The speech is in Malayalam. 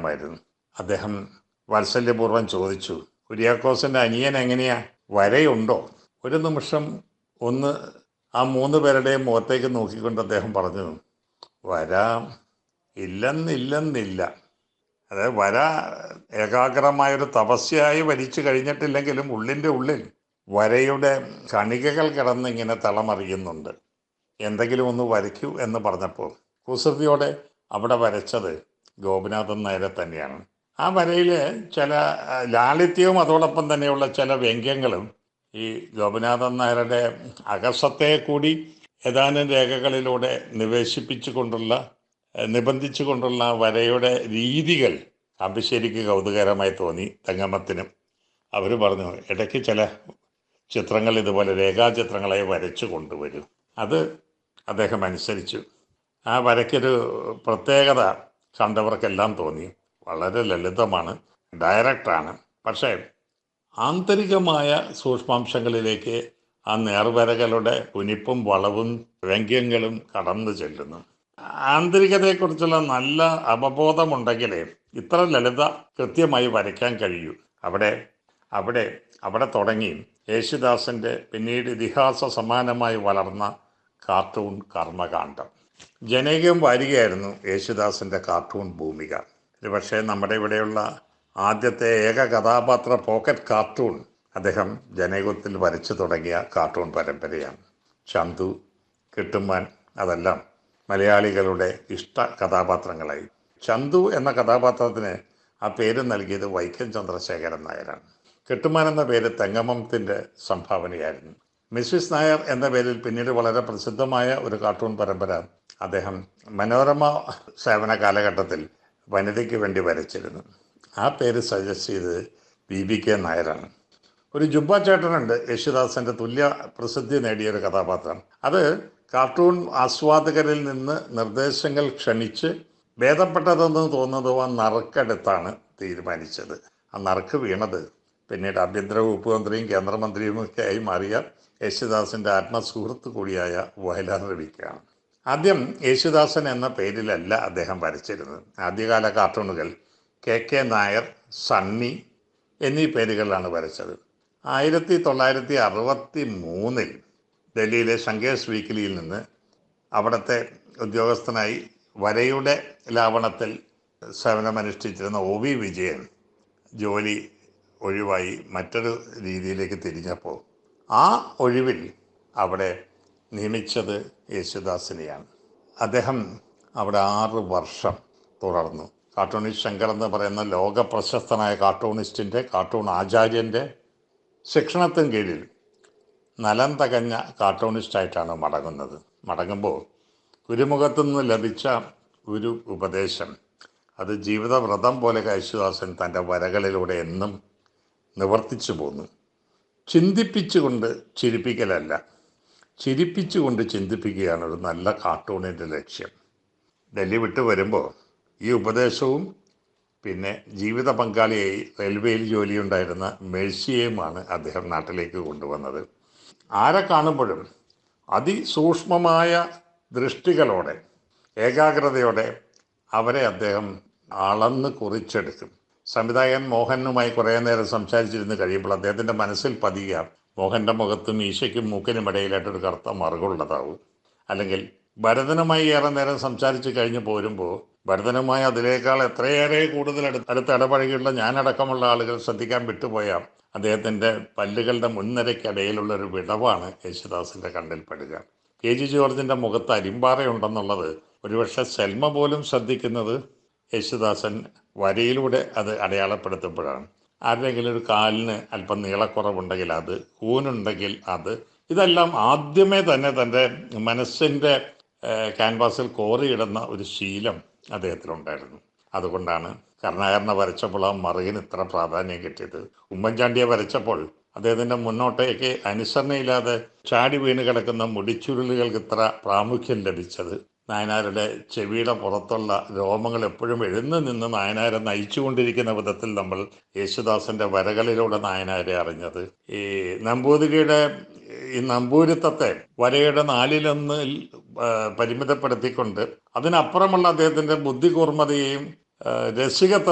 അറിയാമായിരുന്നു അദ്ദേഹം വാത്സല്യപൂർവ്വം ചോദിച്ചു കുര്യാക്കോസിന്റെ അനിയൻ എങ്ങനെയാ വരയുണ്ടോ ഒരു നിമിഷം ഒന്ന് ആ മൂന്ന് പേരുടെയും മുഖത്തേക്ക് നോക്കിക്കൊണ്ട് അദ്ദേഹം പറഞ്ഞു വര ഇല്ലെന്നില്ലെന്നില്ല അതായത് വര ഏകാഗ്രമായൊരു തപസ്യായി വരിച്ചു കഴിഞ്ഞിട്ടില്ലെങ്കിലും ഉള്ളിൻ്റെ ഉള്ളിൽ വരയുടെ കണികകൾ കിടന്ന് ഇങ്ങനെ തളമറിയുന്നുണ്ട് എന്തെങ്കിലും ഒന്ന് വരയ്ക്കൂ എന്ന് പറഞ്ഞപ്പോൾ കുസൃതിയോടെ അവിടെ വരച്ചത് ഗോപിനാഥൻ നായരെ തന്നെയാണ് ആ വരയിൽ ചില ആ, ലാളിത്യവും അതോടൊപ്പം തന്നെയുള്ള ചില വ്യംഗ്യങ്ങളും ഈ ഗോപിനാഥൻ നായരുടെ അകസത്തെ കൂടി ഏതാനും രേഖകളിലൂടെ നിവേശിപ്പിച്ചുകൊണ്ടുള്ള ഏഹ്, നിബന്ധിച്ചുകൊണ്ടുള്ള വരയുടെ രീതികൾ അമ്പിശ്ശേരിക്ക് കൗതുകകരമായി തോന്നി തങ്കമ്മത്തിനും അവർ പറഞ്ഞു ഇടയ്ക്ക് ചില ചിത്രങ്ങൾ ഇതുപോലെ രേഖാചിത്രങ്ങളായി വരച്ചു കൊണ്ടുവരും അത് അദ്ദേഹം അനുസരിച്ചു ആ വരയ്ക്കൊരു പ്രത്യേകത കണ്ടവർക്കെല്ലാം തോന്നി വളരെ ലളിതമാണ് ഡയറക്റ്റാണ് പക്ഷേ ആന്തരികമായ സൂക്ഷ്മാംശങ്ങളിലേക്ക് ആ നേർവരകളുടെ കുനിപ്പും വളവും വ്യംഗ്യങ്ങളും കടന്നു ചെല്ലുന്നു ആന്തരികതയെക്കുറിച്ചുള്ള നല്ല അവബോധമുണ്ടെങ്കിലേ ഇത്ര ലളിത കൃത്യമായി വരയ്ക്കാൻ കഴിയൂ അവിടെ അവിടെ അവിടെ തുടങ്ങി യേശുദാസന്റെ പിന്നീട് ഇതിഹാസ സമാനമായി വളർന്ന കാർട്ടൂൺ കർമ്മകാന്ഡം ജനകീയം വാരികയായിരുന്നു യേശുദാസിന്റെ കാർട്ടൂൺ ഭൂമിക ഒരുപക്ഷെ നമ്മുടെ ഇവിടെയുള്ള ആദ്യത്തെ ഏക കഥാപാത്ര പോക്കറ്റ് കാർട്ടൂൺ അദ്ദേഹം ജനയുഗത്തിൽ വരച്ചു തുടങ്ങിയ കാർട്ടൂൺ പരമ്പരയാണ് ചന്തു കിട്ടുമാൻ അതെല്ലാം മലയാളികളുടെ ഇഷ്ട കഥാപാത്രങ്ങളായി ചന്തു എന്ന കഥാപാത്രത്തിന് ആ പേര് നൽകിയത് വൈക്കം ചന്ദ്രശേഖരൻ നായരാണ് കെട്ടുമാൻ എന്ന പേര് തെങ്ങമത്തിന്റെ സംഭാവനയായിരുന്നു മിസ്സിസ് നായർ എന്ന പേരിൽ പിന്നീട് വളരെ പ്രസിദ്ധമായ ഒരു കാർട്ടൂൺ പരമ്പര അദ്ദേഹം മനോരമ സേവന കാലഘട്ടത്തിൽ വനിതയ്ക്ക് വേണ്ടി വരച്ചിരുന്നു ആ പേര് സജസ്റ്റ് ചെയ്തത് ബി ബി കെ നായരാണ് ഒരു ജുബ്ബ ചേട്ടനുണ്ട് യേശുദാസന്റെ തുല്യ പ്രസിദ്ധി നേടിയ ഒരു കഥാപാത്രം അത് കാർട്ടൂൺ ആസ്വാദകരിൽ നിന്ന് നിർദ്ദേശങ്ങൾ ക്ഷണിച്ച് ഭേദപ്പെട്ടതെന്ന് തോന്നുന്നത് ആ നറുക്കെടുത്താണ് തീരുമാനിച്ചത് ആ നറുക്ക് വീണത് പിന്നീട് ആഭ്യന്തര വകുപ്പ് മന്ത്രിയും കേന്ദ്രമന്ത്രിയും ഒക്കെ ആയി മാറിയ യേശുദാസിന്റെ ആത്മസുഹൃത്ത് കൂടിയായ വയലാർ രവിക്കാണ് ആദ്യം യേശുദാസൻ എന്ന പേരിലല്ല അദ്ദേഹം വരച്ചിരുന്നത് ആദ്യകാല കാർട്ടൂണുകൾ കെ കെ നായർ സണ്ണി എന്നീ പേരുകളിലാണ് വരച്ചത് ആയിരത്തി തൊള്ളായിരത്തി അറുപത്തി മൂന്നിൽ ഡൽഹിയിലെ ശങ്കേഴ്സ് വീക്കിലിയിൽ നിന്ന് അവിടുത്തെ ഉദ്യോഗസ്ഥനായി വരയുടെ ലാവണത്തിൽ സേവനമനുഷ്ഠിച്ചിരുന്ന ഒ വി വിജയൻ ജോലി ഒഴിവായി മറ്റൊരു രീതിയിലേക്ക് തിരിഞ്ഞപ്പോൾ ആ ഒഴിവിൽ അവിടെ നിയമിച്ചത് യേശുദാസിനെയാണ് അദ്ദേഹം അവിടെ ആറ് വർഷം തുടർന്നു കാർട്ടൂണിസ്റ്റ് ശങ്കർ എന്ന് പറയുന്ന ലോക പ്രശസ്തനായ കാർട്ടൂണിസ്റ്റിൻ്റെ കാർട്ടൂൺ ആചാര്യൻ്റെ ശിക്ഷണത്തിന് കീഴിൽ നലം തകഞ്ഞ കാർട്ടൂണിസ്റ്റായിട്ടാണ് മടങ്ങുന്നത് മടങ്ങുമ്പോൾ ഗുരുമുഖത്തു നിന്ന് ലഭിച്ച ഒരു ഉപദേശം അത് ജീവിതവ്രതം പോലെ യേശുദാസൻ തൻ്റെ വരകളിലൂടെ എന്നും നിവർത്തിച്ചു പോന്നു ചിന്തിപ്പിച്ചുകൊണ്ട് ചിരിപ്പിക്കലല്ല ചിരിപ്പിച്ചുകൊണ്ട് ചിന്തിപ്പിക്കുകയാണ് ഒരു നല്ല കാർട്ടൂണിൻ്റെ ലക്ഷ്യം ഡൽഹി വിട്ട് വരുമ്പോൾ ഈ ഉപദേശവും പിന്നെ ജീവിത പങ്കാളിയായി റെയിൽവേയിൽ ജോലിയുണ്ടായിരുന്ന മേഴ്സിയെയുമാണ് അദ്ദേഹം നാട്ടിലേക്ക് കൊണ്ടുവന്നത് ആരെ കാണുമ്പോഴും അതിസൂക്ഷ്മമായ ദൃഷ്ടികളോടെ ഏകാഗ്രതയോടെ അവരെ അദ്ദേഹം അളന്ന് കുറിച്ചെടുക്കും സംവിധായകൻ മോഹനുമായി കുറേ നേരം സംസാരിച്ചിരുന്ന് കഴിയുമ്പോൾ അദ്ദേഹത്തിൻ്റെ മനസ്സിൽ പതിയുക മോഹൻ്റെ മുഖത്തും ഈശയ്ക്കും മൂക്കിനും ഇടയിലായിട്ടൊരു കറുത്ത മറുകുള്ളതാവും അല്ലെങ്കിൽ ഭരതനുമായി ഏറെ നേരം സംസാരിച്ച് കഴിഞ്ഞ് പോരുമ്പോൾ ഭരതനുമായി അതിനേക്കാൾ എത്രയേറെ കൂടുതൽ അടുത്ത് അടുത്ത് ഇടപഴകിയുള്ള ഞാനടക്കമുള്ള ആളുകൾ ശ്രദ്ധിക്കാൻ വിട്ടുപോയ അദ്ദേഹത്തിൻ്റെ പല്ലുകളുടെ മുൻനിരയ്ക്കിടയിലുള്ള ഒരു വിടവാണ് യേശുദാസിൻ്റെ കണ്ണിൽപ്പെടുക കെ ജി ജോർജിൻ്റെ മുഖത്ത് അരിമ്പാറയുണ്ടെന്നുള്ളത് ഒരുപക്ഷെ സെൽമ പോലും ശ്രദ്ധിക്കുന്നത് യേശുദാസൻ വരയിലൂടെ അത് അടയാളപ്പെടുത്തുമ്പോഴാണ് ആരുടെയെങ്കിലും ഒരു കാലിന് അല്പം നീളക്കുറവുണ്ടെങ്കിൽ അത് കൂനുണ്ടെങ്കിൽ അത് ഇതെല്ലാം ആദ്യമേ തന്നെ തൻ്റെ മനസ്സിൻ്റെ ഏഹ്, ക്യാൻവാസിൽ കോറിയിടുന്ന ഒരു ശീലം അദ്ദേഹത്തിനുണ്ടായിരുന്നു അതുകൊണ്ടാണ് കരുണാകരനെ വരച്ചപ്പോൾ ആ മറുകിന് ഇത്ര പ്രാധാന്യം കിട്ടിയത് ഉമ്മൻചാണ്ടിയെ വരച്ചപ്പോൾ അദ്ദേഹത്തിൻ്റെ മുന്നോട്ടേക്ക് അനുസരണയില്ലാതെ ചാടി വീണ് കിടക്കുന്ന മുടിച്ചുരുളുകൾക്ക് ഇത്ര പ്രാമുഖ്യം ലഭിച്ചത് നായനാരുടെ ചെവിയുടെ പുറത്തുള്ള രോമങ്ങൾ എപ്പോഴും എഴുന്നു നിന്ന് നായനാരെ നയിച്ചുകൊണ്ടിരിക്കുന്ന വിധത്തിൽ നമ്മൾ യേശുദാസന്റെ വരകളിലൂടെ നായനാരെ അറിഞ്ഞത് ഈ നമ്പൂതിരിയുടെ ഈ നമ്പൂരിത്തത്തെ വരയുടെ നാലിലൊന്നിൽ ആ, പരിമിതപ്പെടുത്തിക്കൊണ്ട് അതിനപ്പുറമുള്ള അദ്ദേഹത്തിന്റെ ബുദ്ധികൂർമ്മതയെയും ആ, രസികത്വ